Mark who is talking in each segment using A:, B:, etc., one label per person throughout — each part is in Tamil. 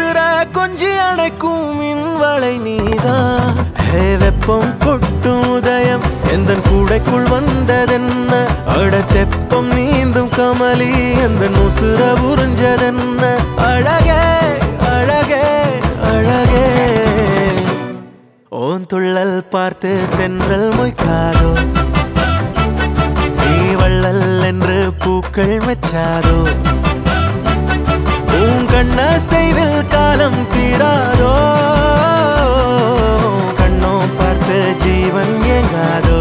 A: உசுர கொஞ்சி அணைக்கும் மின்வளை நீதான் ஹே வெப்பம் கொட்டும் உதயம் எந்த கூடைக்குள் வந்ததென்ன அட தெப்பம் நீந்தும் கமலி எந்த உசுர உறிஞ்சதென்ன அழகே அழகே அழகே ஓன் துள்ளல் பார்த்து தென்றல் மொய்க்காதோ நீ வள்ளல் என்று பூக்கள் மெச்சாதோ பூங்கண்ண செய்வில் காலம் தீராதோ கண்ணோ பார்த்து ஜீவன் ஏங்காதோ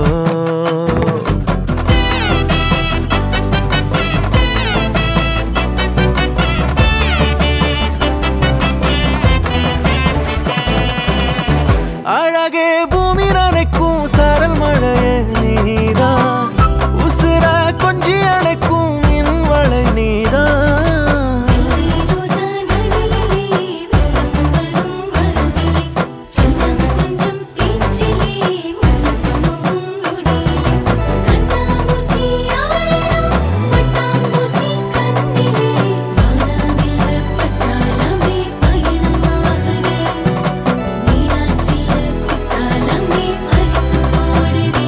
A: அழகே பூமி நனைக்கும் சரல் மழையே நீதான் உசுர கொஞ்சி அணைக்கும் மின்வளை நீதான்
B: ரோஜா நடியிலே வெள்ளம் வரும் வருகிலே சின்னம் கொஞ்சம் பேச்சிலே உள்ளம் நொடியிலே கண்ணாமூச்சி ஆடணும் பட்டாம்பூச்சி கண்ணிலே வானவில்ல பட்டாளமே பயணமாகுதே மீனாட்சியில் குத்தாலமே பரிசு போடுதே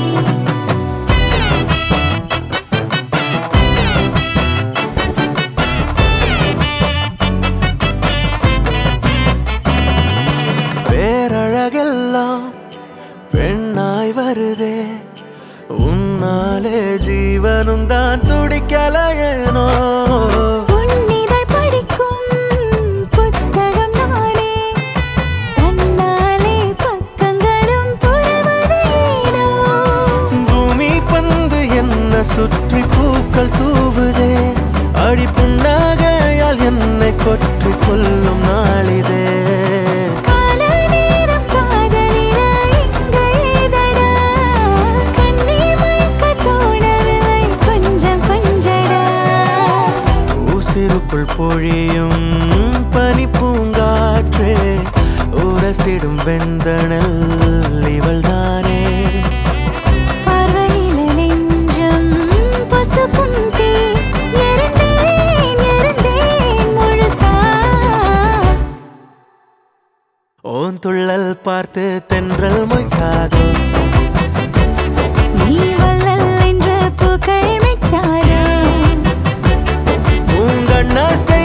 A: பேரழகெல்லாம் பெண்ணாய் வருதே உன்னாலே ஜீவனும் தான் துடிக்கலையேனோ
B: உன்னிதழ் படிக்கும் புத்தகம் நானே தன்னாலே பக்கங்களும் புரள்வது ஏனோ
A: பூமி பந்து என்ன சுற்றி பூக்கள் தூவுதே அடி புன்னகையால் என்னை கொற்றி கொல்லும் நாளிதே
B: கால நேரம் காதலில இங்கு ஏதடா கண்ணீர் மயக்க தோணவில்லை கொஞ்சம் கொஞ்சடா
A: உசிருக்குள் பொழியும் பனி பூங்காற்றே உரசிடும் வெண்தணல் இவள்தானே
B: பார்வையில நெஞ்சம் பொசுக்கும் தீ எரிந்தேன் எரிந்தேன் முழுசா
A: ஓன் துள்ளல் பார்த்து தென்றல் மொய்க்காதோ
B: நீ வள்ளல் என்ற பூக்கள் மெச்சாதோ
A: பூங்கண்ண